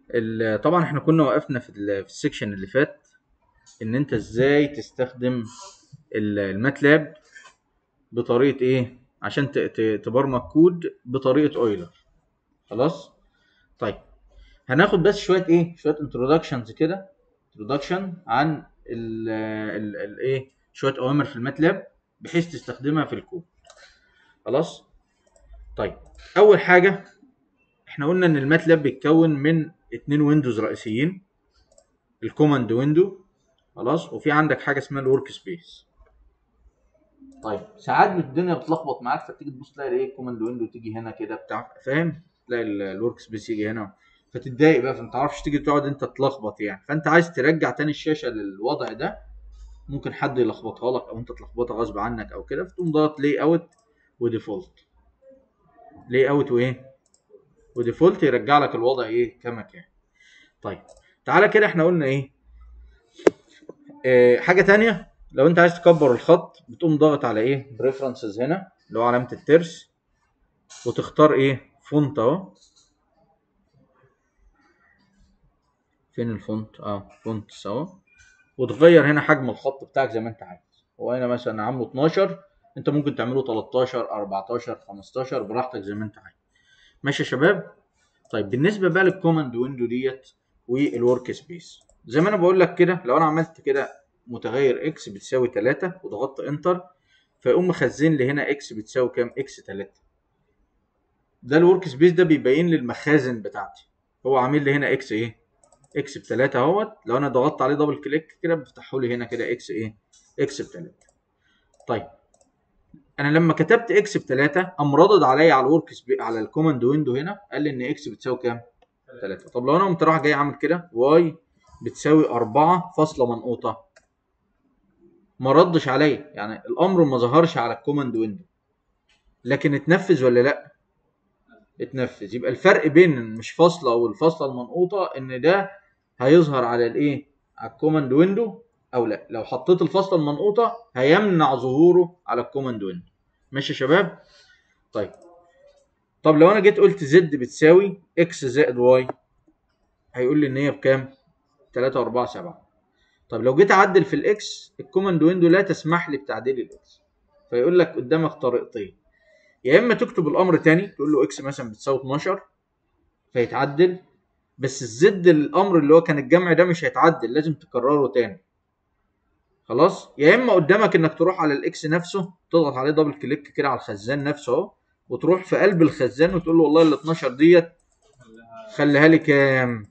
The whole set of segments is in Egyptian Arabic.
ال- طبعا احنا كنا وقفنا في ال- في السكشن اللي فات ان انت ازاي تستخدم ال- الماتلاب بطريقه ايه عشان ت- ت- تبرمج كود بطريقه اويلر خلاص طيب هناخد بس شويه ايه شويه انترودكشنز كده انترودكشن عن ال ال ال ايه شويه اوامر في الماتلاب بحيث تستخدمها في الكود خلاص طيب اول حاجه احنا قلنا ان الماتلاب بيتكون من اتنين ويندوز رئيسيين الكوماند ويندو خلاص وفي عندك حاجه اسمها الورك سبيس طيب ساعات الدنيا بتلخبط معاك فتيجي تبص تلاقي ايه الكوماند ويندو تيجي هنا كده بتاع فاهم تلاقي الورك سبيس يجي هنا فتتضايق بقى فما تعرفش تيجي تقعد انت تلخبط يعني فانت عايز ترجع تاني الشاشه للوضع ده ممكن حد يلخبطها لك او انت تلخبطها غصب عنك او كده فتقوم ضغط لي اوت وديفولت لي اوت وايه وديفولت يرجع لك الوضع ايه كما كان طيب تعالى كده احنا قلنا ايه آه حاجه تانية لو انت عايز تكبر الخط بتقوم ضاغط على ايه بريفرنسز هنا اللي هو علامه الترس وتختار ايه فونت اهو فين الفونت اه فونت سوا وتغير هنا حجم الخط بتاعك زي ما انت عايز هو هنا مثلا عامله 12 انت ممكن تعمله 13 14 15 براحتك زي ما انت عايز ماشي يا شباب طيب بالنسبه بقى للكوماند ويندو ديت والورك سبيس زي ما انا بقول لك كده لو انا عملت كده متغير اكس بتساوي 3 وضغطت انتر فيقوم مخزن لي هنا اكس بتساوي كام اكس 3 ده الورك سبيس ده بيبين لي المخازن بتاعتي هو عامل لي هنا اكس ايه اكس بتلاتة اهوت لو انا ضغطت عليه دبل كليك كده بيفتحوا لي هنا كده اكس ايه اكس بتلاتة طيب انا لما كتبت اكس بتلاتة قام رادد عليا على الورك سبي... على الكوماند ويندو هنا قال لي ان اكس بتساوي كام 3 طب لو انا قمت راح جاي عامل كده واي بتساوي 4 فاصلة منقوطة ما ردش عليا يعني الامر ما ظهرش على الكوماند ويندو لكن اتنفذ ولا لا اتنفذ يبقى الفرق بين مش فاصله او الفاصله المنقوطه ان ده هيظهر على الايه على الكوماند ويندو او لا لو حطيت الفاصله المنقوطه هيمنع ظهوره على الكوماند ويندو ماشي يا شباب طيب طب لو انا جيت قلت زد بتساوي اكس زائد واي هيقول لي ان هي بكام 3 4 7 طب لو جيت اعدل في الاكس الكوماند ويندو لا تسمح لي بتعديل الاكس فيقول لك قدامك طريقتين يا اما تكتب الامر تاني تقول له اكس مثلا بتساوي 12 فيتعدل بس الزد الامر اللي هو كان الجمع ده مش هيتعدل لازم تكرره تاني خلاص يا اما قدامك انك تروح على الاكس نفسه تضغط عليه دبل كليك كده على الخزان نفسه اهو وتروح في قلب الخزان وتقول له والله ال 12 ديت خليها لي كام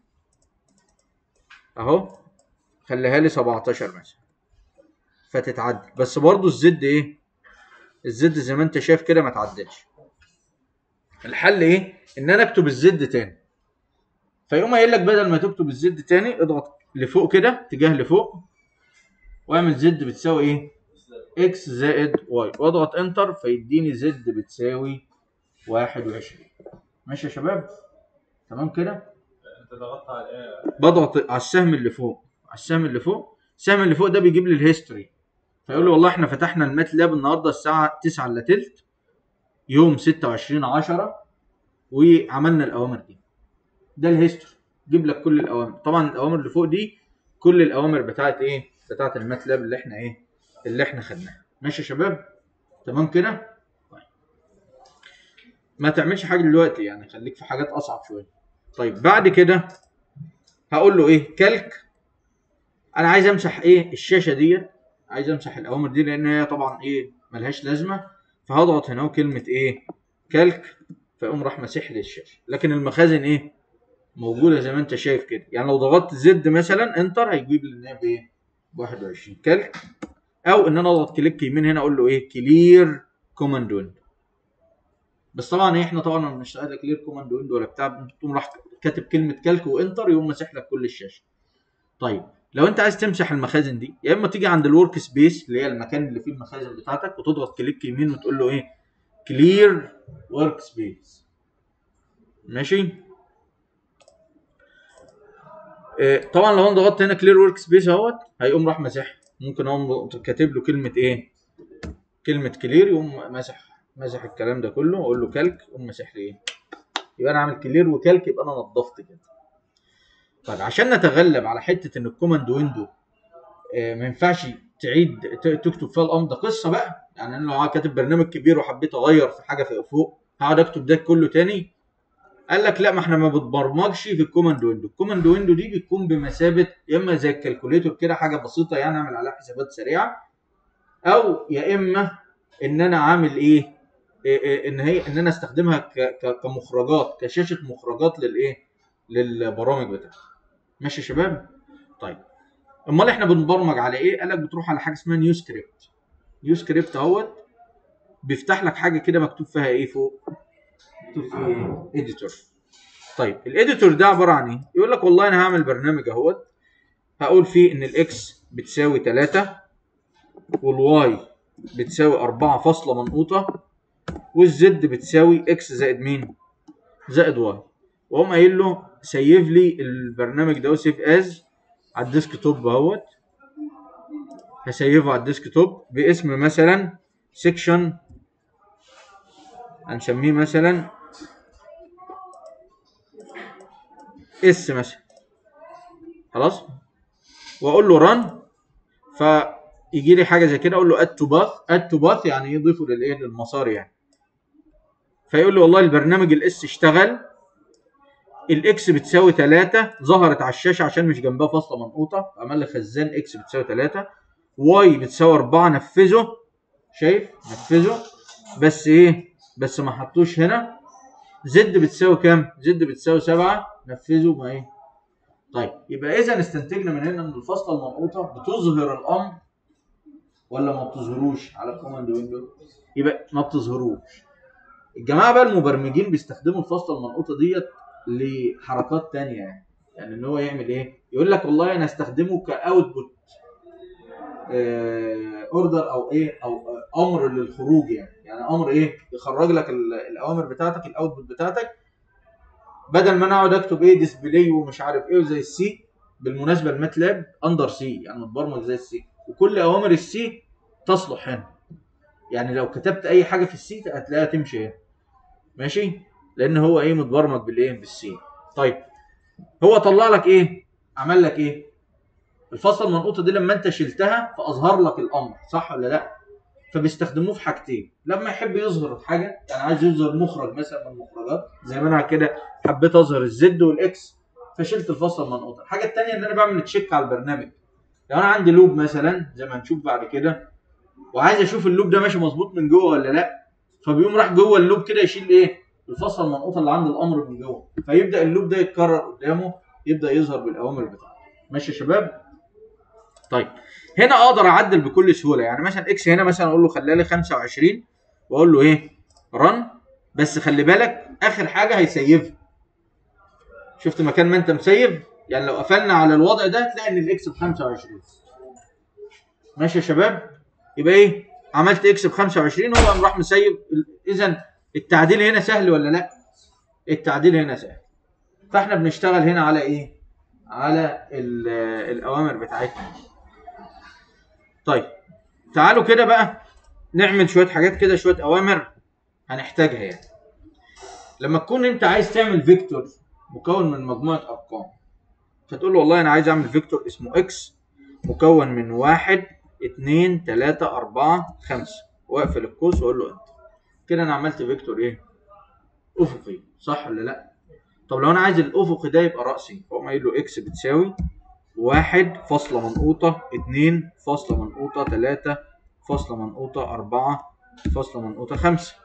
اهو خليها لي 17 مثلا فتتعدل بس برضو الزد ايه الزد زي ما انت شايف كده ما تعدلش الحل ايه ان انا اكتب الزد تاني فيقوم قايل لك بدل ما تكتب الزد تاني اضغط لفوق كده اتجاه لفوق واعمل زد بتساوي ايه اكس زائد واي واضغط انتر فيديني زد بتساوي 21 ماشي يا شباب تمام كده انت ضغطت على ايه؟ بضغط على السهم اللي فوق على السهم اللي فوق السهم اللي فوق ده بيجيب لي الهيستوري فيقول لي والله احنا فتحنا الماتلاب النهارده الساعه 9 الا تلت يوم 26 10 وعملنا الاوامر دي ده الهيستوري جيب لك كل الاوامر طبعا الاوامر اللي فوق دي كل الاوامر بتاعت ايه بتاعت الماتلاب اللي احنا ايه اللي احنا خدناها ماشي يا شباب تمام كده طيب ما تعملش حاجه دلوقتي يعني خليك في حاجات اصعب شويه طيب بعد كده هقول له ايه كالك انا عايز امسح ايه الشاشه ديت عايز امسح الاوامر دي لان هي طبعا ايه ملهاش لازمه فهضغط هنا كلمه ايه كالك فيقوم راح ماسح لي الشاشه لكن المخازن ايه موجوده زي ما انت شايف كده يعني لو ضغطت زد مثلا انتر هيجيب لي ان هي بايه 21 كالك او ان انا اضغط كليك يمين هنا اقول له ايه كلير كوماند ويندو بس طبعا ايه احنا طبعا مش قايل كلير كوماند ويندو ولا بتاع تقوم راح كاتب كلمه كالك وانتر يقوم ماسح لك كل الشاشه طيب لو انت عايز تمسح المخازن دي يا اما تيجي عند الورك سبيس اللي هي المكان اللي فيه المخازن بتاعتك وتضغط كليك يمين وتقول له ايه كلير ورك سبيس ماشي إيه طبعا لو انا ضغطت هنا كلير ورك سبيس اهوت هيقوم راح ماسح ممكن اقوم كاتب له كلمه ايه كلمه كلير يقوم ماسح ماسح الكلام ده كله واقول له كالك يقوم ماسح لي ايه يبقى انا عامل كلير وكالك يبقى انا نظفت كده طيب عشان نتغلب على حته ان الكوماند ويندو آه، ما ينفعش تعيد ت- تكتب فيها الامر ده قصه بقى يعني انا لو كاتب برنامج كبير وحبيت اغير في حاجه في فوق هقعد اكتب ده كله تاني قال لك لا ما احنا ما بتبرمجش في الكوماند ويندو الكوماند ويندو دي بتكون بمثابه يا اما زي الكالكوليتور كده حاجه بسيطه يعني اعمل عليها حسابات سريعه او يا اما ان انا عامل ايه إيه إيه ان هي ان انا استخدمها ك- ك- كمخرجات كشاشه مخرجات للايه للبرامج بتاعتي ماشي يا شباب طيب امال احنا بنبرمج على ايه قال لك بتروح على حاجه اسمها نيو سكريبت نيو سكريبت اهوت بيفتح لك حاجه كده مكتوب فيها ايه فوق مكتوب فيه ايه اديتور طيب الاديتور ده عباره عن ايه يقول لك والله انا هعمل برنامج اهوت هقول فيه ان الاكس بتساوي 3 والواي بتساوي 4 فاصله منقوطه والزد بتساوي اكس زائد مين زائد واي واقوم قايل له سيف لي البرنامج ده سيف از على الديسك توب اهوت هسيفه على الديسك توب باسم مثلا سيكشن هنسميه مثلا اس مثلا خلاص واقول له رن فيجي لي حاجه زي كده اقول له اد تو باث اد تو باث يعني يضيفه للايه للمسار يعني فيقول لي والله البرنامج الاس اشتغل الاكس بتساوي 3 ظهرت على الشاشه عشان مش جنبها فاصله منقوطه عمل لي خزان اكس بتساوي 3 واي بتساوي 4 نفذه شايف نفذه بس ايه بس ما حطوش هنا زد بتساوي كام زد بتساوي 7 نفذه ما ايه طيب يبقى اذا استنتجنا من هنا ان الفاصله المنقوطه بتظهر الامر ولا ما بتظهروش على الكوماند ويندو يبقى ما بتظهروش الجماعه بقى المبرمجين بيستخدموا الفاصله المنقوطه ديت لحركات تانية يعني يعني ان هو يعمل ايه يقول لك والله انا استخدمه كاوتبوت اوردر او ايه او آه، امر للخروج يعني يعني امر ايه يخرج لك ال- الاوامر بتاعتك الاوتبوت بتاعتك بدل ما انا اقعد اكتب ايه ديسبلاي ومش عارف ايه وزي السي بالمناسبه الماتلاب اندر سي يعني متبرمج زي السي وكل اوامر السي تصلح هنا يعني لو كتبت اي حاجه في السي هتلاقيها تمشي هنا ماشي لان هو ايه متبرمج بالايه بالسي طيب هو طلع لك ايه عمل لك ايه الفاصله المنقوطه دي لما انت شلتها فاظهر لك الامر صح ولا لا فبيستخدموه في حاجتين لما يحب يظهر حاجه يعني عايز يظهر مخرج مثلا من المخرجات زي ما انا كده حبيت اظهر الزد والاكس فشلت الفاصله المنقوطه الحاجه الثانيه ان انا بعمل تشيك على البرنامج لو انا عندي لوب مثلا زي ما هنشوف بعد كده وعايز اشوف اللوب ده ماشي مظبوط من جوه ولا لا فبيقوم راح جوه اللوب كده يشيل ايه الفاصله المنقوطه اللي عند الامر من جوه فيبدا اللوب ده يتكرر قدامه يبدا يظهر بالاوامر بتاعته ماشي يا شباب طيب هنا اقدر اعدل بكل سهوله يعني مثلا اكس هنا مثلا اقول له خليها لي 25 واقول له ايه رن بس خلي بالك اخر حاجه هيسيفها شفت مكان ما انت مسيف يعني لو قفلنا على الوضع ده هتلاقي ان الاكس ب 25 ماشي يا شباب يبقى ايه عملت اكس ب 25 هو قام راح مسيف اذا التعديل هنا سهل ولا لا التعديل هنا سهل فاحنا بنشتغل هنا على ايه على ال- الاوامر بتاعتنا طيب تعالوا كده بقى نعمل شويه حاجات كده شويه اوامر هنحتاجها يعني لما تكون انت عايز تعمل فيكتور مكون من مجموعه ارقام فتقول له والله انا عايز اعمل فيكتور اسمه اكس مكون من واحد اتنين تلاتة أربعة خمسة واقفل القوس وأقول له انتر كده أنا عملت فيكتور إيه؟ أفقي صح ولا لأ؟ طب لو أنا عايز الأفقي ده يبقى رأسي فأقوم قايل له إكس بتساوي واحد فاصلة منقوطة اتنين فاصلة منقوطة تلاتة فاصلة منقوطة أربعة فاصلة منقوطة خمسة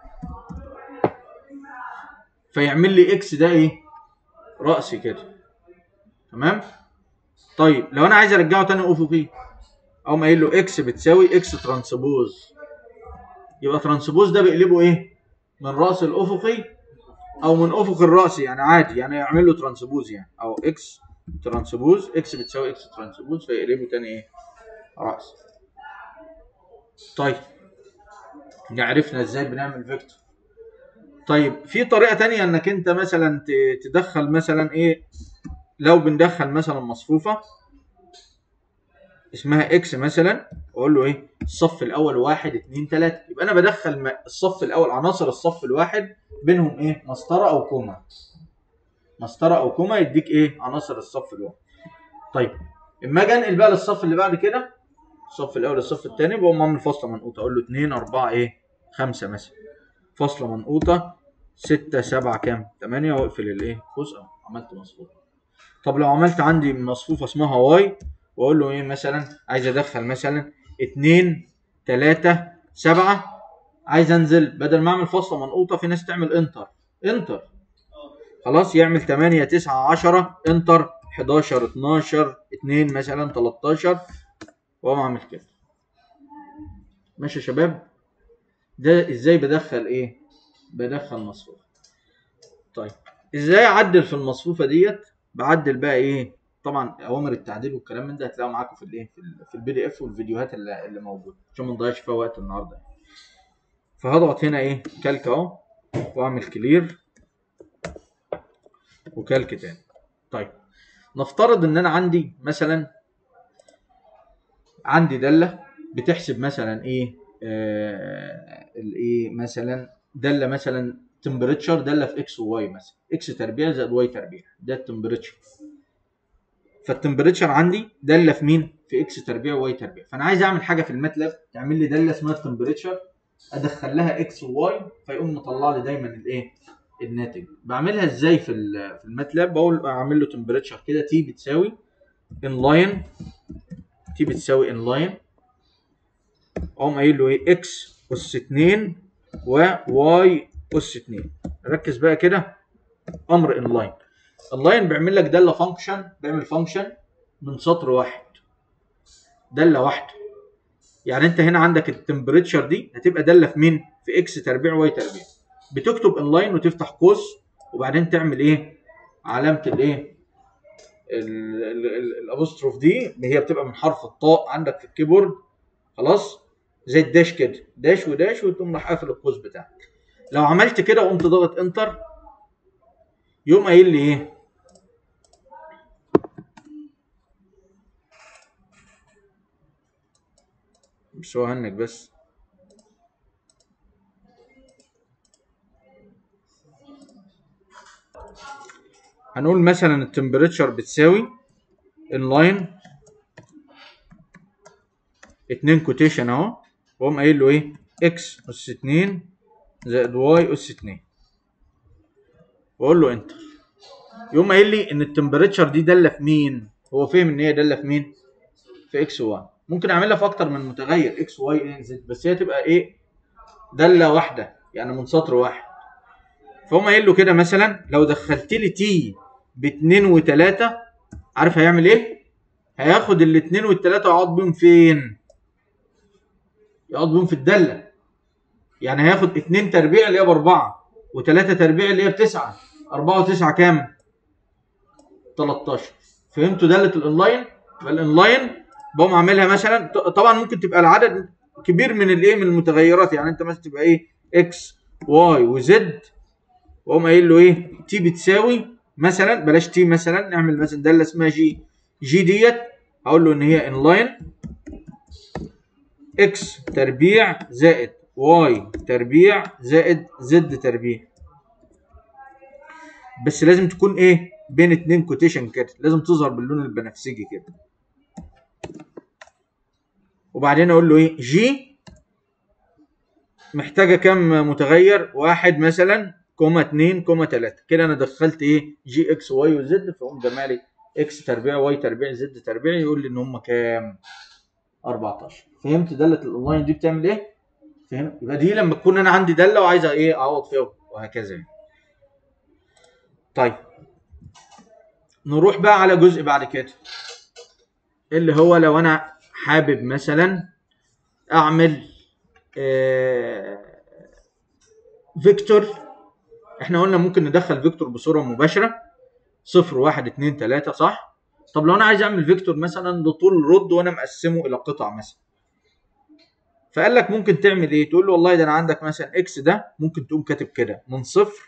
فيعمل لي إكس ده إيه؟ رأسي كده تمام؟ طيب لو أنا عايز أرجعه تاني أفقي اقوم قايل له اكس بتساوي اكس ترانسبوز يبقى ترانسبوز ده بيقلبه ايه من راس الافقي او من افق الراسي يعني عادي يعني يعمل له ترانسبوز يعني او اكس ترانسبوز اكس بتساوي اكس ترانسبوز فيقلبه تاني ايه راس طيب عرفنا ازاي بنعمل فيكتور طيب في طريقه تانية انك انت مثلا ت- تدخل مثلا ايه لو بندخل مثلا مصفوفه اسمها اكس مثلا واقول له ايه الصف الاول واحد اتنين تلاته يبقى انا بدخل م- الصف الاول عناصر الصف الواحد بينهم ايه مسطره او كوما مسطره او كوما يديك ايه عناصر الصف الواحد طيب اما اجي انقل بقى للصف اللي بعد كده الصف الاول للصف الثاني بقوم اعمل فاصله منقوطه اقول له 2 4 ايه 5 مثلا فاصله منقوطه 6 7 كام 8 واقفل الايه قوس اهو عملت مصفوفه طب لو عملت عندي مصفوفه اسمها واي واقول له ايه مثلا عايز ادخل مثلا 2 3 7 عايز انزل بدل ما اعمل فاصله منقوطه في ناس تعمل انتر انتر خلاص يعمل 8 9 10 انتر 11 12 2 مثلا 13 واقوم اعمل كده ماشي يا شباب ده ازاي بدخل ايه بدخل مصفوفه طيب ازاي اعدل في المصفوفه ديت بعدل بقى ايه طبعا اوامر التعديل والكلام من ده هتلاقوه معاكم في الايه في ال- في البي دي اف والفيديوهات اللي, اللي موجوده عشان ما نضيعش فيها وقت النهارده فهضغط هنا ايه كالك اهو واعمل كلير وكالك تاني طيب نفترض ان انا عندي مثلا عندي داله بتحسب مثلا ايه آه الايه مثلا داله مثلا تمبريتشر داله في اكس وواي مثلا اكس تربيع زائد واي تربيع ده التمبريتشر فالتمبريتشر عندي داله في مين في اكس تربيع وواي تربيع فانا عايز اعمل حاجه في الماتلاب تعمل لي داله اسمها التمبريتشر ادخل لها اكس وواي فيقوم مطلع لي دايما الايه الناتج بعملها ازاي في ال- في الماتلاب بقول اعمل له تمبريتشر كده تي بتساوي ان لاين تي بتساوي ان لاين اقوم قايل له ايه اكس اس 2 وواي اس 2 ركز بقى كده امر ان لاين اللاين بيعمل لك داله فانكشن بيعمل فانكشن من سطر واحد داله واحده يعني انت هنا عندك التمبريتشر دي هتبقى داله في مين في اكس تربيع واي تربيع بتكتب ان لاين وتفتح قوس وبعدين تعمل ايه علامه الايه ال- ال- ال- الابوستروف دي اللي هي بتبقى من حرف الطاء عندك في الكيبورد خلاص زي الداش كده داش وداش وتقوم راح قافل القوس بتاعك لو عملت كده وقمت ضاغط انتر يقوم قايل لي ايه بس هو هنك بس هنقول مثلا التمبريتشر بتساوي انلاين اتنين كوتيشن اهو واقوم قايل له ايه اكس اس 2 زائد واي اس 2 واقول له انتر يقوم قايل لي ان التمبريتشر دي داله في مين هو فهم ان هي داله في مين في اكس واي ممكن اعملها في اكتر من متغير اكس واي زد بس هي تبقى ايه داله واحده يعني من سطر واحد فهم قايل له كده مثلا لو دخلت لي تي باتنين و3 عارف هيعمل ايه هياخد الاتنين والتلاته ويقعد بيهم فين يقعد بيهم في الداله يعني هياخد اتنين تربيع اللي هي باربعه وتلاته تربيع اللي هي بتسعه اربعه وتسعه كام 13 فهمتوا داله الاونلاين يبقى الاونلاين بقوم عاملها مثلا ط- طبعا ممكن تبقى العدد كبير من الايه من المتغيرات يعني انت مثلا تبقى ايه اكس واي وزد واقوم قايل له ايه تي بتساوي مثلا بلاش تي مثلا نعمل مثلا داله اسمها جي جي ديت هقول له ان هي انلاين اكس تربيع زائد واي تربيع زائد زد تربيع بس لازم تكون ايه بين اتنين كوتيشن كده لازم تظهر باللون البنفسجي كده وبعدين اقول له ايه جي محتاجه كام متغير واحد مثلا كوما اتنين كوما تلاته كده انا دخلت ايه جي اكس واي وزد فاقوم جمالي اكس تربيع واي تربيع زد تربيع يقول لي ان هم كام 14 فهمت داله الاونلاين دي بتعمل ايه فهمت يبقى دي لما تكون انا عندي داله وعايزه ايه اعوض فيها وهكذا يعني. طيب نروح بقى على جزء بعد كده اللي هو لو انا حابب مثلا اعمل آه، فيكتور احنا قلنا ممكن ندخل فيكتور بصوره مباشره صفر واحد اتنين تلاته صح طب لو انا عايز اعمل فيكتور مثلا لطول رد وانا مقسمه الى قطع مثلا فقال لك ممكن تعمل ايه تقول له والله ده انا عندك مثلا اكس ده ممكن تقوم كاتب كده من صفر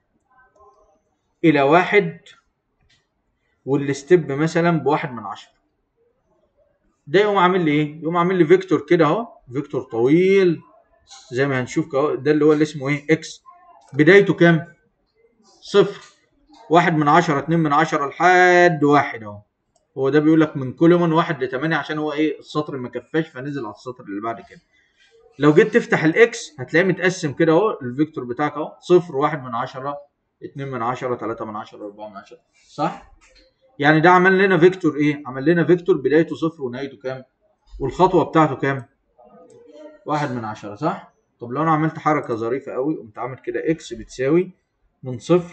الى واحد والستيب مثلا بواحد من عشرة ده يقوم عامل لي ايه يقوم عامل لي فيكتور كده اهو فيكتور طويل زي ما هنشوف كده ده اللي هو اللي اسمه ايه اكس بدايته كام صفر واحد من عشرة اتنين من عشرة لحد واحد اهو هو ده بيقول لك من كولومن واحد لتمانية عشان هو ايه السطر ما كفاش فنزل على السطر اللي بعد كده لو جيت تفتح الاكس هتلاقيه متقسم كده اهو الفيكتور بتاعك اهو صفر واحد من عشرة اتنين من عشرة تلاتة من عشرة أربعة من عشرة صح؟ يعني ده عمل لنا فيكتور ايه؟ عمل لنا فيكتور بدايته صفر ونهايته كام؟ والخطوة بتاعته كام؟ واحد من عشرة صح؟ طب لو انا عملت حركة ظريفة قوي قمت عامل كده اكس بتساوي من صفر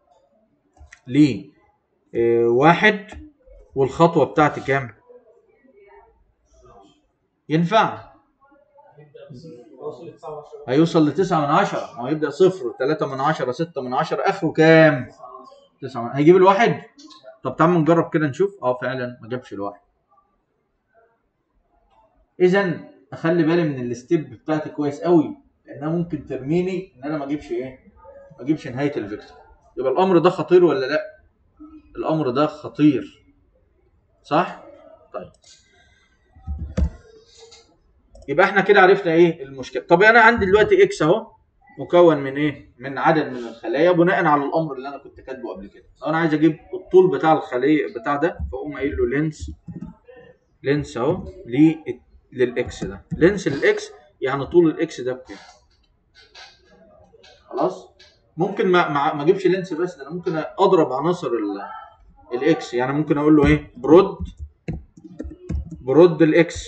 ل اه واحد والخطوة بتاعتي كام؟ ينفع وصل ل 19 هيوصل لتسعة من عشرة ما هو يبدأ صفر تلاتة من عشرة ستة من عشرة آخره كام؟ تسعة من هيجيب الواحد؟ طب تعالوا نجرب كده نشوف اه فعلا ما جابش الواحد إذا أخلي بالي من الستيب بتاعتي كويس قوي لأنها ممكن ترميني إن أنا ما أجيبش إيه؟ ما أجيبش نهاية الفيكتور يبقى الأمر ده خطير ولا لأ؟ الأمر ده خطير صح؟ طيب يبقى احنا كده عرفنا ايه المشكله طب انا عندي دلوقتي اكس اهو مكون من ايه من عدد من الخلايا بناء على الامر اللي انا كنت كاتبه قبل كده لو انا عايز اجيب الطول بتاع الخليه بتاع ده فاقوم قايل له لينس لينس اهو ليه- للاكس ده لينس للاكس يعني طول الاكس ده بكام خلاص ممكن ما ما ما اجيبش لينس بس ده انا ممكن اضرب عناصر ال- الاكس يعني ممكن اقول له ايه برود برود الاكس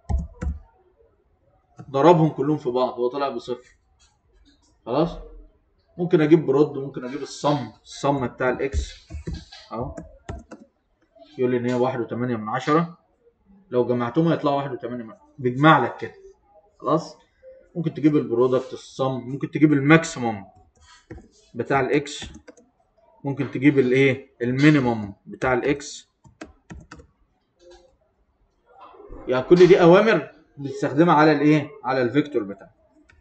ضربهم كلهم في بعض هو طلع بصفر خلاص ممكن اجيب برود ممكن اجيب الصم الصم بتاع الاكس اهو يقول لي ان هي واحد وتمانية من عشرة لو جمعتهم هيطلعوا واحد وتمانية من بيجمع لك كده خلاص ممكن تجيب البرودكت الصم ممكن تجيب الماكسيموم بتاع الاكس ممكن تجيب الايه المينيموم بتاع الاكس يعني كل دي اوامر بتستخدمها على الايه على الفيكتور بتاعك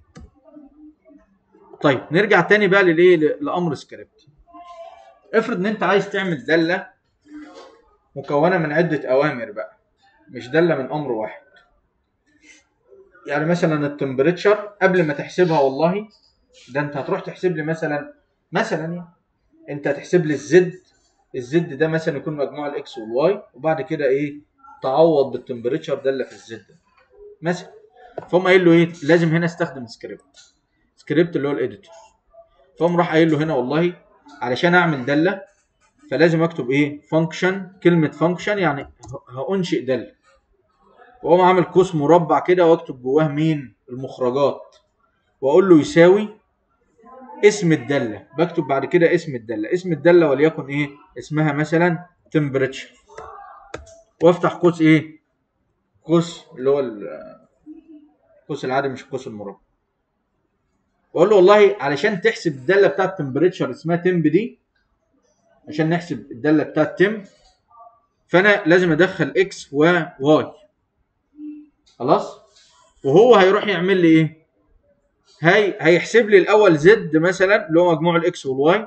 طيب نرجع تاني بقى للايه ل- لامر سكريبت افرض ان انت عايز تعمل داله مكونه من عده اوامر بقى مش داله من امر واحد يعني مثلا التمبريتشر قبل ما تحسبها والله ده انت هتروح تحسب لي مثلا مثلا يعني انت هتحسب لي الزد الزد ده مثلا يكون مجموع الاكس والواي وبعد كده ايه تعوض بالتمبريتشر داله في الزد مثلا فهم قايل له ايه لازم هنا استخدم سكريبت سكريبت اللي هو الايديتور فقام راح قايل له هنا والله علشان اعمل داله فلازم اكتب ايه فانكشن كلمه فانكشن يعني ه- هانشئ داله واقوم عامل قوس مربع كده واكتب جواه مين المخرجات واقول له يساوي اسم الداله بكتب بعد كده اسم الداله اسم الداله وليكن ايه اسمها مثلا تمبريتشر وافتح قوس ايه قوس اللي هو ال- القوس العادي مش القوس المربع واقول له والله علشان تحسب الداله بتاعت تمبريتشر اسمها تمب دي عشان نحسب الداله بتاعت تمب فانا لازم ادخل اكس وواي خلاص وهو هيروح يعمل لي ايه هي هيحسب لي الاول زد مثلا اللي هو مجموع الاكس والواي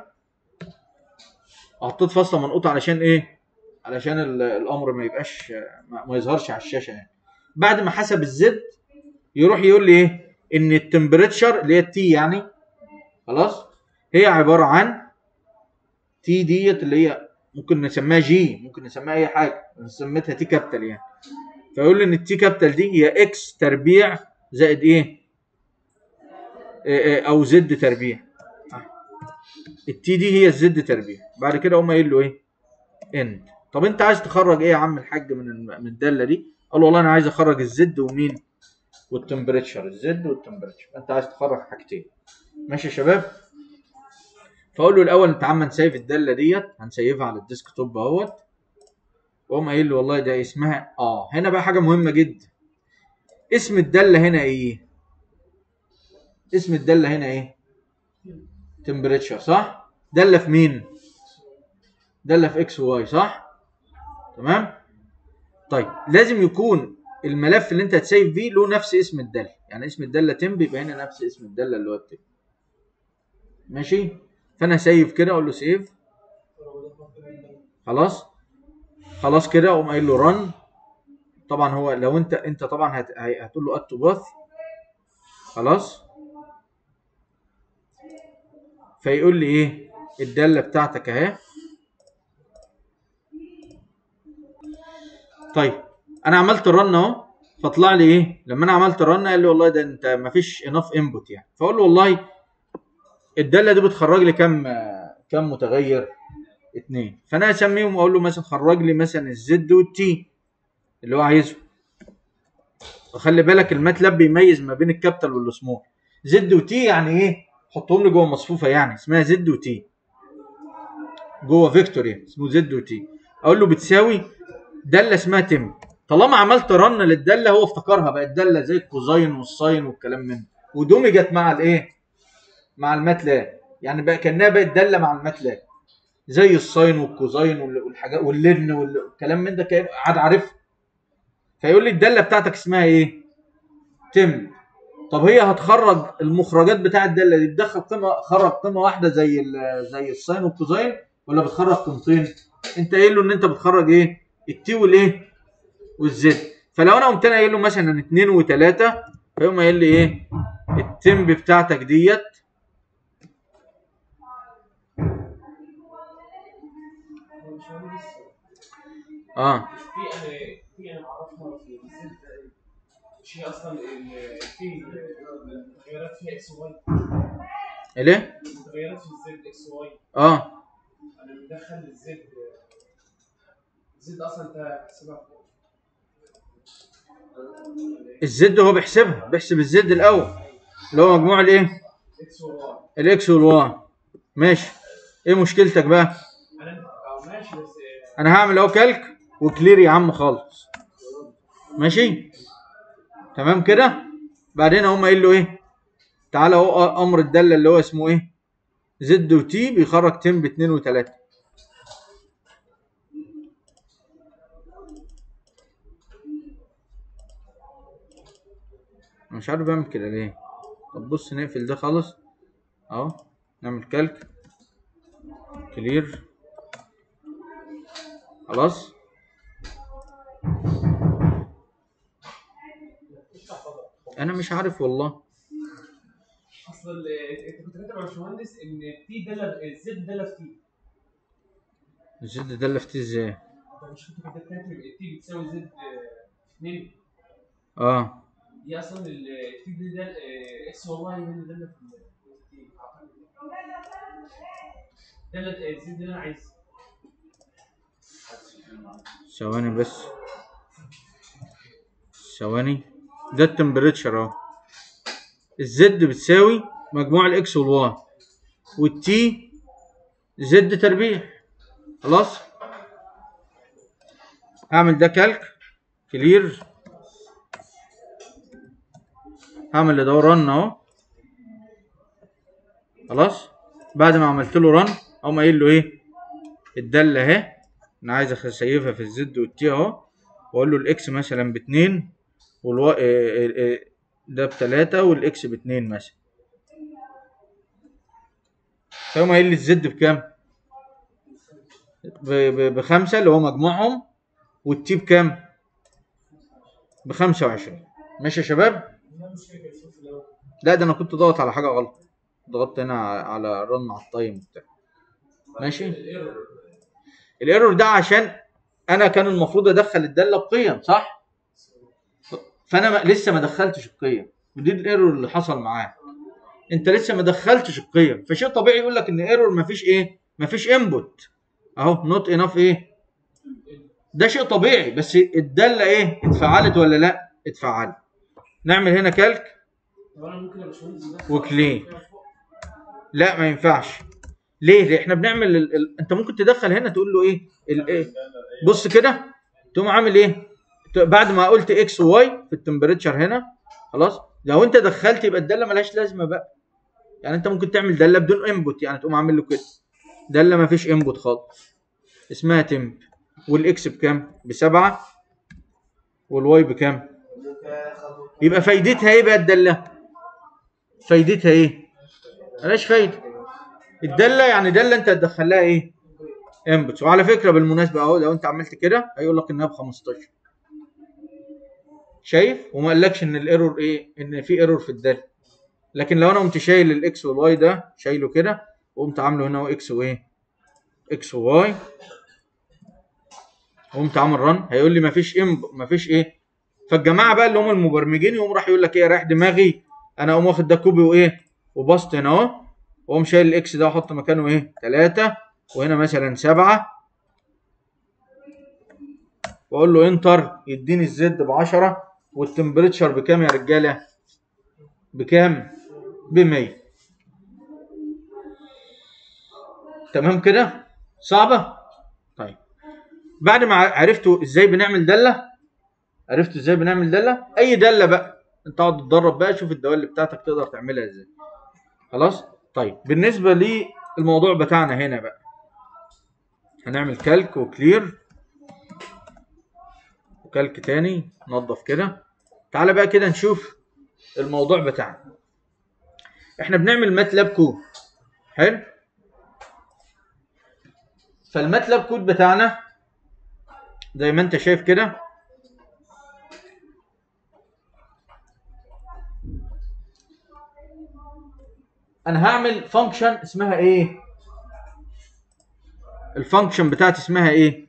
حطيت فاصله منقوطه علشان ايه علشان ال- الامر ما يبقاش ما ما يظهرش على الشاشه يعني بعد ما حسب الزد يروح يقول لي ايه ان التمبريتشر اللي هي التي يعني خلاص هي عباره عن تي ديت اللي هي ممكن نسميها جي ممكن نسميها اي حاجه انا سميتها تي كابيتال يعني فيقول لي ان التي كابيتال دي هي اكس تربيع زائد ايه إيه إيه او زد تربيع التي دي هي الزد تربيع بعد كده اقوم قايل له ايه اند طب انت عايز تخرج ايه يا عم الحاج من الم- من الداله دي قال له والله انا عايز اخرج الزد ومين والتمبريتشر الزد والتمبريتشر انت عايز تخرج حاجتين ماشي يا شباب فاقول له الاول تعال ما نسيف الداله ديت هنسيفها على الديسك توب اهوت واقوم قايل له والله ده اسمها اه هنا بقى حاجه مهمه جدا اسم الداله هنا ايه اسم الداله هنا ايه تمبريتشر صح داله في مين داله في اكس وواي صح تمام طيب لازم يكون الملف اللي انت هتسيف فيه له نفس اسم الداله يعني اسم الداله تمب يبقى هنا نفس اسم الداله اللي هو التمب ماشي فانا سيف كده اقول له سيف خلاص خلاص كده اقوم قايل له رن طبعا هو لو انت انت طبعا هت... هي- هتقول له اد تو باث خلاص فيقول لي ايه الداله بتاعتك اهي طيب انا عملت الرن اهو فطلع لي ايه لما انا عملت الرن قال لي والله ده انت مفيش انف انبوت يعني فاقول له والله الداله دي بتخرج لي كام آه، كام متغير اتنين فانا اسميهم واقول له مثلا خرج لي مثلا الزد والتي اللي هو عايزه وخلي بالك الماتلاب بيميز ما بين الكابيتال والسمول زد وتي يعني ايه حطهم لي جوه مصفوفه يعني اسمها زد وتي جوه فيكتور يعني اسمه زد وتي اقول له بتساوي داله اسمها تم طالما عملت رن للداله هو افتكرها بقت داله زي الكوزاين والساين والكلام من ده ودمجت مع الايه مع الماتلاب يعني بقى كانها بقت داله مع الماتلاب زي الساين والكوزاين وال- والحاجات واللبن والكلام من ده كان قاعد عارفها فيقول لي الداله بتاعتك اسمها ايه تم طب هي هتخرج المخرجات بتاع الداله دي تدخل قيمه خرج قيمه واحده زي ال- زي الساين والكوزاين ولا بتخرج قيمتين انت قايل له ان انت بتخرج ايه التي والايه والزد فلو انا قمت انا قايل له مثلا 2 و3 فيقوم قايل لي ايه التمب بتاعتك ديت هو مش مهندس اه مش في انا في انا اعرفها في الزد مش هي اصلا ال- في متغيرات فيها اكس واي ليه متغيرات في الزد اكس واي اه انا مدخل الزد الزد اصلا انت حسبها فوق الزد هو بيحسبها بيحسب الزد الاول اللي هو مجموع الايه اكس وواي الاكس والواي ماشي ايه مشكلتك بقى انا أو ماشي بس انا هعمل اهو كالك وكلير يا عم خالص ماشي تمام كده بعدين هم قايل له ايه تعالى اهو امر الداله اللي هو اسمه ايه زد وتي بيخرج تم باتنين وتلاته أنا مش عارف بعمل كده ليه طب بص نقفل ده خالص اهو نعمل كالك كلير خلاص انا مش عارف والله اصل ال- انت كنت كاتب يا باشمهندس ان تي داله الزد داله في تي الزد ده اللي في ازاي انت مش كنت كاتب كاتب التي بتساوي زد 2 اه دي اصلا التي دي ده اكس والله هي اللي داله في التي داله الزد اللي انا عايزها ثواني بس ثواني ده التمبريتشر اهو الزد بتساوي مجموع الاكس والواي والتي زد تربيع خلاص هعمل ده كالك كلير هعمل لده رن اهو خلاص بعد ما عملت له رن اقوم قايل له ايه الداله اهي انا عايز اسيفها في الزد والتي اهو واقول له الاكس مثلا باتنين والوا إيه إيه إيه ده بتلاتة والاكس باتنين مثلا فيقوم قايل لي الزد بكام؟ ب- ب- بخمسة اللي هو مجموعهم والتي بكام؟ بخمسة وعشرين ماشي يا شباب؟ انا مش فاكر شوف لو لا ده انا كنت ضاغط على حاجة غلط ضغطت هنا على رن على التايم بتاع ماشي الايرور الايرور ده عشان انا كان المفروض ادخل الداله بقيم صح فانا ما لسه ما دخلتش القيم ودي الايرور اللي حصل معاه انت لسه ما دخلتش القيم فشيء طبيعي يقول لك ان ايرور ما فيش ايه ما فيش انبوت اهو نوت انف ايه ده شيء طبيعي بس الداله ايه اتفعلت ولا لا اتفعلت نعمل هنا كالك طب انا ممكن يا باشمهندس ده وكلين. لا ما ينفعش ليه ليه احنا بنعمل ال... ال... انت ممكن تدخل هنا تقول له ايه ال... ايه بص كده تقوم عامل ايه ت- بعد ما قلت اكس وواي في التمبريتشر هنا خلاص لو انت دخلت يبقى الداله ملهاش لازمه بقى يعني انت ممكن تعمل داله بدون انبوت يعني تقوم عامل له كده داله ما فيش انبوت خالص اسمها تمب والاكس بكام بسبعة والواي بكام يبقى فايدتها ايه بقى الداله فايدتها ايه ملهاش فايده الداله يعني داله انت هتدخل لها ايه انبوتس وعلى فكره بالمناسبه اهو لو انت عملت كده هيقول لك انها ب 15 شايف وما قالكش ان الايرور ايه ان في ايرور في الداله لكن لو انا قمت شايل الاكس والواي ده شايله كده وقمت عامله هنا اكس وايه اكس وواي وقمت عامل رن هيقول لي مفيش ام مفيش ايه فالجماعه بقى اللي هم المبرمجين يقوم راح يقول لك ايه رايح دماغي انا اقوم واخد ده كوبي وايه وبسط هنا اهو واقوم شايل الاكس ده واحط مكانه ايه 3 وهنا مثلا 7 واقول له انتر يديني الزد ب 10 والتمبريتشر بكام يا رجاله بكام ب 100 تمام كده صعبه طيب بعد ما عرفتوا ازاي بنعمل داله عرفتوا ازاي بنعمل داله اي داله بقى انت اقعد تتدرب بقى شوف الدوال بتاعتك تقدر تعملها ازاي خلاص طيب بالنسبه للموضوع بتاعنا هنا بقى هنعمل كالك وكلير وكالك تاني نظف كده تعالى بقى كده نشوف الموضوع بتاعنا احنا بنعمل ماتلاب كود حلو فالماتلاب كود بتاعنا زي ما انت شايف كده انا هعمل فانكشن اسمها ايه الفانكشن بتاعتي اسمها ايه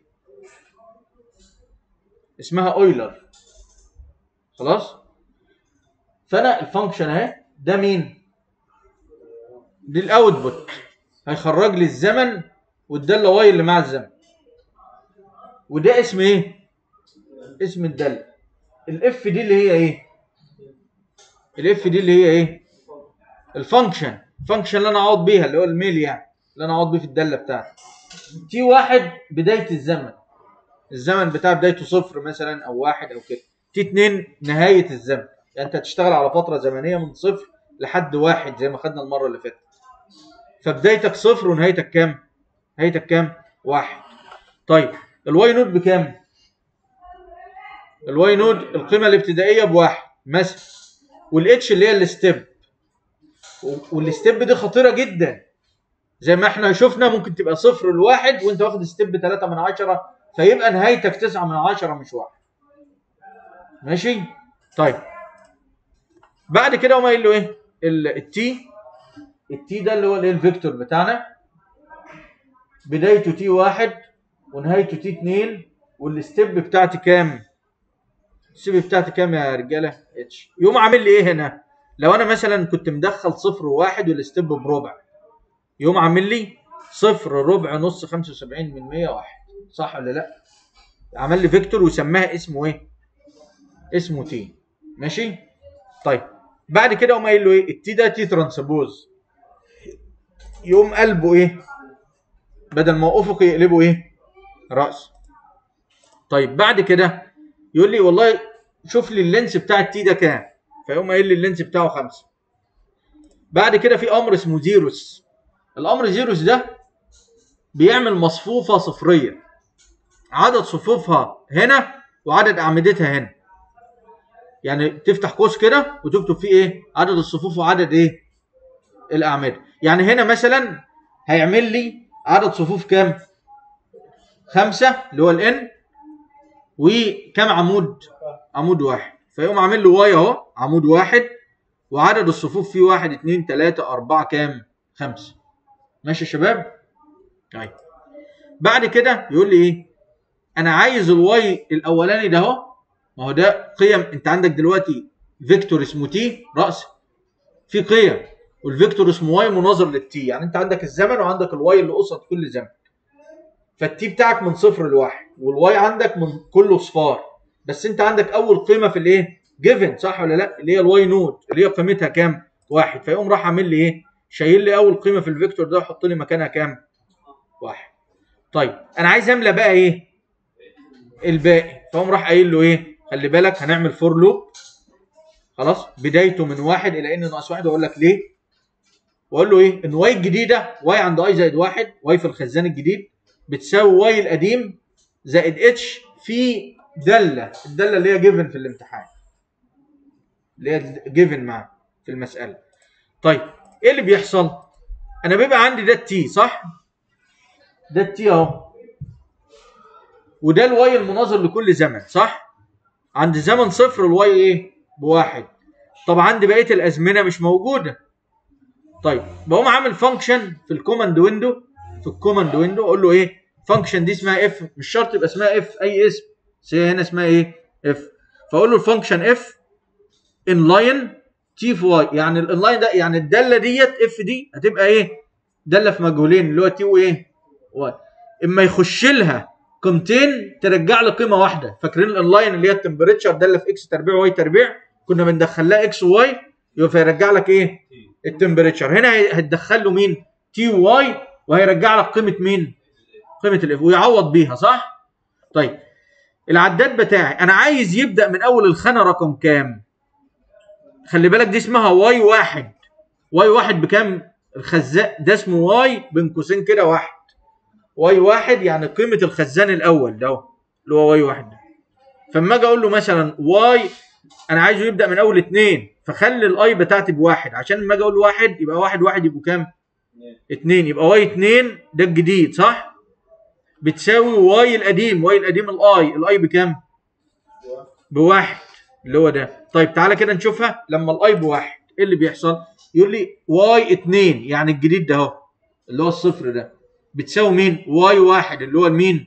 اسمها اويلر خلاص فانا الفانكشن اهي ده مين دي الاوتبوت هيخرج لي الزمن والداله واي اللي مع الزمن وده اسم ايه اسم الداله الاف دي اللي هي ايه الاف دي اللي هي ايه الفانكشن الفانكشن اللي انا اقعد بيها اللي هو الميل يعني اللي انا اقعد بيه في الداله بتاعتي تي واحد بدايه الزمن الزمن بتاع بدايته صفر مثلا او واحد او كده تي اتنين نهايه الزمن يعني انت هتشتغل على فتره زمنيه من صفر لحد واحد زي ما خدنا المره اللي فاتت فبدايتك صفر ونهايتك كام نهايتك كام واحد طيب الواي نود بكام الواي نود القيمه الابتدائيه بواحد مثلا والاتش اللي هي الستيب والستيب دي خطيره جدا زي ما احنا شفنا ممكن تبقى صفر لواحد وانت واخد ستيب 3 من 10 فيبقى نهايتك 9 من 10 مش واحد ماشي طيب بعد كده قام قايل له ايه التي التي ده اللي هو الايه الفيكتور بتاعنا بدايته تي واحد ونهايته تي اتنين والستيب بتاعتي كام؟ الستيب بتاعتي كام يا رجاله؟ اتش يقوم عامل لي ايه هنا؟ لو انا مثلا كنت مدخل صفر وواحد والستيب بربع يقوم عامل لي صفر ربع نص 75 من 100 واحد صح ولا لا؟ عمل لي فيكتور وسماها اسمه ايه؟ اسمه تي ماشي؟ طيب بعد كده قوم قايل له ايه؟ التي ده تي ترانسبوز يقوم قلبه ايه؟ بدل ما افقي يقلبه ايه؟ راس طيب بعد كده يقول لي والله شوف لي اللينس بتاع التي ده كام فيقوم قايل لي اللينس بتاعه خمسة بعد كده في امر اسمه زيروس الامر زيروس ده بيعمل مصفوفه صفريه عدد صفوفها هنا وعدد اعمدتها هنا يعني تفتح قوس كده وتكتب فيه ايه عدد الصفوف وعدد ايه الاعمده يعني هنا مثلا هيعمل لي عدد صفوف كام خمسة اللي هو الان وكم عمود عمود واحد فيقوم عامل له واي اهو عمود واحد وعدد الصفوف فيه واحد اتنين تلاتة أربعة كام خمسة ماشي يا شباب طيب بعد كده يقول لي ايه انا عايز الواي الاولاني ده اهو ما هو ده قيم انت عندك دلوقتي فيكتور اسمه تي راس في قيم والفيكتور اسمه واي مناظر للتي يعني انت عندك الزمن وعندك الواي اللي قصد كل زمن فالتي بتاعك من صفر لواحد والواي عندك من كله صفار بس انت عندك اول قيمه في الايه جيفن صح ولا لا اللي هي الواي نود اللي هي قيمتها كام واحد فيقوم راح عامل لي ايه شايل لي اول قيمه في الفيكتور ده وحط لي مكانها كام واحد طيب انا عايز املى بقى ايه الباقي فقوم راح قايل له ايه خلي بالك هنعمل فور لوب خلاص بدايته من واحد الى ان ناقص واحد واقول لك ليه واقول له ايه ان واي الجديده واي عند اي زائد واحد واي في الخزان الجديد بتساوي واي القديم زائد اتش في داله الداله اللي هي جيفن في الامتحان اللي هي جيفن معاه في المساله طيب ايه اللي بيحصل انا بيبقى عندي ده التي صح ده التي اهو وده الواي المناظر لكل زمن صح عند زمن صفر الواي ايه بواحد طب عندي بقيه الازمنه مش موجوده طيب بقوم عامل فانكشن في الكوماند ويندو في الكوماند ويندو اقول له ايه فانكشن دي اسمها اف مش شرط يبقى اسمها اف اي اسم بس هي هنا اسمها ايه اف فاقول له الفانكشن اف انلاين تي في واي يعني الانلاين ده يعني الداله ديت اف دي هتبقى ايه داله في مجهولين اللي هو تي وايه واي اما يخش لها قيمتين ترجع لي قيمه واحده فاكرين الانلاين اللي هي التمبريتشر داله في اكس تربيع واي تربيع كنا بندخل لها اكس وواي يبقى فيرجع لك ايه التمبريتشر هنا هي- هتدخل له مين تي واي وهيرجع لك قيمه مين قيمه الاف ويعوض بيها صح طيب العداد بتاعي انا عايز يبدا من اول الخانه رقم كام خلي بالك دي اسمها واي واحد واي واحد بكام الخزان ده اسمه واي بين قوسين كده واحد واي واحد يعني قيمه الخزان الاول ده اللي هو واي واحد ده فاما اجي اقول له مثلا واي انا عايزه يبدا من اول اتنين فخلي الاي بتاعتي بواحد عشان لما اجي اقول واحد يبقى واحد واحد يبقوا كام؟ اتنين يبقى واي اتنين ده الجديد صح؟ بتساوي واي القديم واي القديم الاي الاي بكام؟ بواحد اللي هو ده طيب تعالى كده نشوفها لما الاي بواحد ايه اللي بيحصل؟ يقول لي واي اتنين يعني الجديد ده اهو اللي هو الصفر ده بتساوي مين؟ واي واحد اللي هو المين؟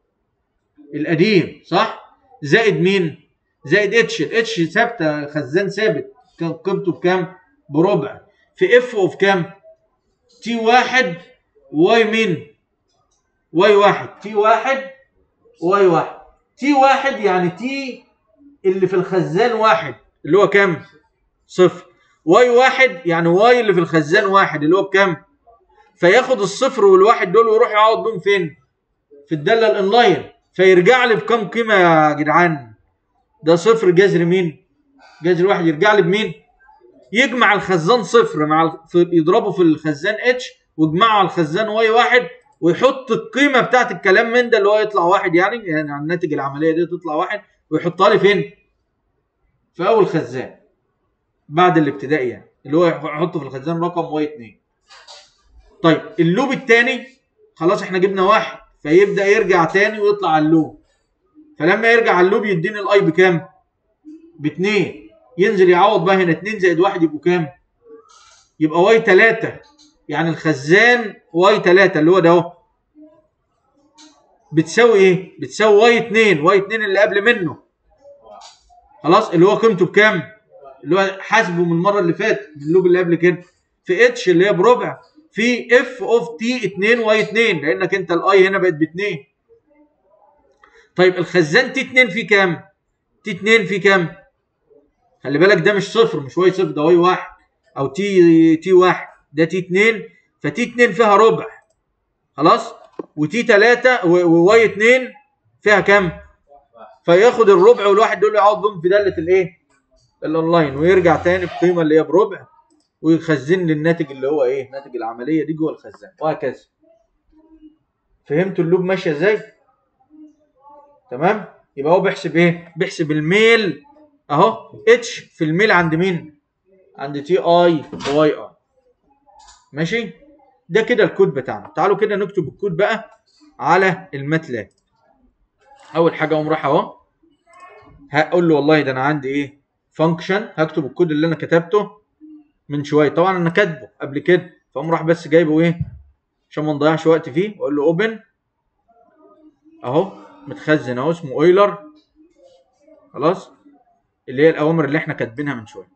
القديم صح؟ زائد مين؟ زائد اتش الاتش ثابته خزان ثابت كان قيمته بكام؟ بربع في اف اوف كام؟ تي واحد واي مين؟ واي واحد تي واحد واي واحد تي واحد يعني تي اللي في الخزان واحد اللي هو كام؟ صفر واي واحد يعني واي اللي في الخزان واحد اللي هو بكام؟ فياخد الصفر والواحد دول ويروح يعوض بيهم فين؟ في الداله الانلاين فيرجع لي بكام قيمه يا جدعان؟ ده صفر جذر مين؟ جذر واحد يرجع لي بمين؟ يجمع الخزان صفر مع ال- في يضربه في الخزان اتش ويجمعه على الخزان واي واحد ويحط القيمه بتاعت الكلام من ده اللي هو يطلع واحد يعني يعني على الناتج العمليه دي تطلع واحد ويحطها لي فين؟ في اول خزان بعد الابتدائي يعني اللي هو يحطه في الخزان رقم واي 2 طيب اللوب الثاني خلاص احنا جبنا واحد فيبدا يرجع تاني ويطلع على اللوب فلما يرجع على اللوب يديني الاي بكام؟ باتنين ينزل يعوض بقى هنا 2 زائد 1 يبقوا كام؟ يبقى واي 3 يعني الخزان واي 3 اللي هو ده اهو بتساوي ايه؟ بتساوي واي 2 واي 2 اللي قبل منه خلاص اللي هو قيمته بكام؟ اللي هو حاسبه من المره اللي فاتت اللوب اللي قبل كده في اتش اللي هي بربع في اف اوف تي 2 واي 2 لانك انت الاي هنا بقت ب 2 طيب الخزان تي 2 فيه كام؟ تي 2 فيه كام؟ خلي بالك ده مش صفر مش واي صفر ده واي واحد او تي تي واحد ده تي 2 فتي 2 فيها ربع خلاص وتي 3 وواي 2 فيها كام؟ فياخد الربع والواحد دول يقعد بهم في داله الايه؟ الاونلاين ويرجع تاني بقيمه اللي هي بربع ويخزن لي الناتج اللي هو ايه؟ ناتج العمليه دي جوه الخزان وهكذا. فهمتوا اللوب ماشيه ازاي؟ تمام؟ يبقى هو بيحسب ايه؟ بيحسب الميل اهو اتش في الميل عند مين؟ عند تي اي واي اي. ماشي؟ ده كده الكود بتاعنا. تعالوا كده نكتب الكود بقى على الماتلاب. اول حاجه اقوم رايح اهو هقول له والله ده انا عندي ايه؟ فانكشن هكتب الكود اللي انا كتبته من شويه طبعا انا كاتبه قبل كده فاقوم راح بس جايبه ايه عشان ما نضيعش وقت فيه واقول له اوبن اهو متخزن اهو اسمه اويلر خلاص اللي هي الاوامر اللي احنا كاتبينها من شويه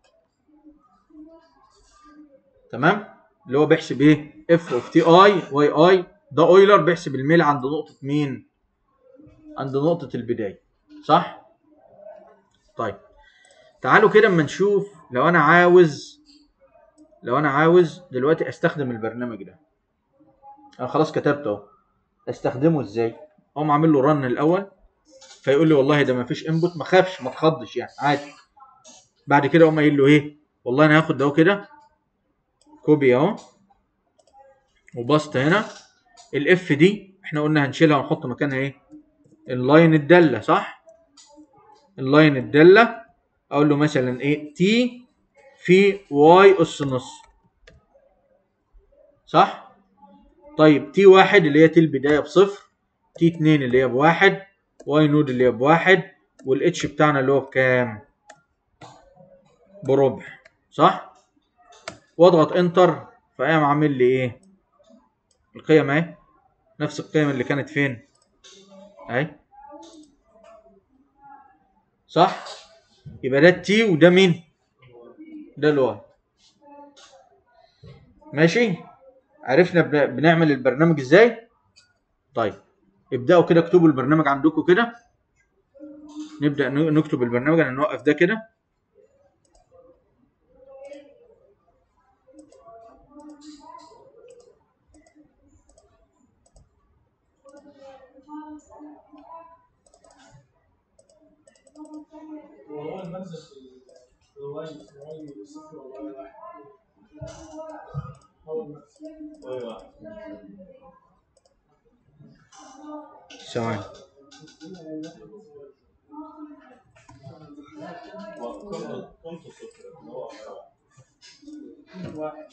تمام اللي هو بيحسب ايه اف اوف تي اي واي اي ده اويلر بيحسب الميل عند نقطه مين عند نقطه البدايه صح طيب تعالوا كده اما نشوف لو انا عاوز لو انا عاوز دلوقتي استخدم البرنامج ده انا خلاص كتبته اهو استخدمه ازاي اقوم عامل له رن الاول فيقول لي والله ده ما فيش انبوت ما خافش ما تخضش يعني عادي بعد كده اقوم قايل له ايه والله انا هاخد ده كده كوبي اهو وبسط هنا الاف دي احنا قلنا هنشيلها ونحط مكانها ايه اللاين الداله صح اللاين الداله اقول له مثلا ايه تي في واي اس نص صح طيب تي واحد اللي هي تي البدايه بصفر تي اتنين اللي هي بواحد واي نود اللي هي بواحد والاتش بتاعنا اللي هو بكام بربع صح واضغط انتر فقام عامل لي ايه القيم اهي نفس القيم اللي كانت فين اهي صح يبقى ده التي وده مين ده الواي ماشي عرفنا بن- بنعمل البرنامج ازاي طيب ابداوا كده اكتبوا البرنامج عندكم كده نبدا ن- نكتب البرنامج انا نوقف ده كده وهو المنزل في الواي الواي صفر والواي واحد هو المنزل واي واحد ثواني كنت صفر هو واحد